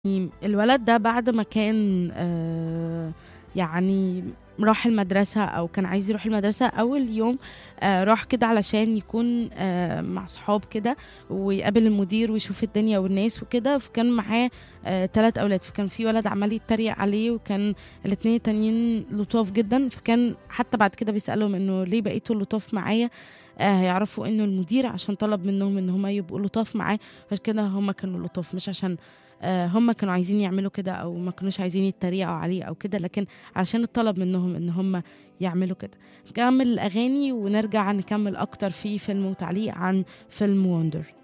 الولد ده بعد ما كان آه، يعني راح المدرسة أو كان عايز يروح المدرسة أول يوم آه، راح كده علشان يكون آه، مع صحاب كده ويقابل المدير ويشوف الدنيا والناس وكده فكان معاه ثلاث أولاد فكان في ولد عمال يتريق عليه وكان الاتنين التانيين لطاف جدا فكان حتى بعد كده بيسألهم إنه ليه بقيتوا لطاف معايا آه، هيعرفوا إنه المدير عشان طلب منهم إن هما يبقوا لطاف معاه عشان كده هما كانوا لطاف مش عشان آه، هم كانوا عايزين يعملوا كده او ما كانوش عايزين يتريقوا عليه او كده لكن عشان الطلب منهم ان هم يعملوا كده نكمل الاغاني ونرجع نكمل اكتر في فيلم وتعليق عن فيلم وندر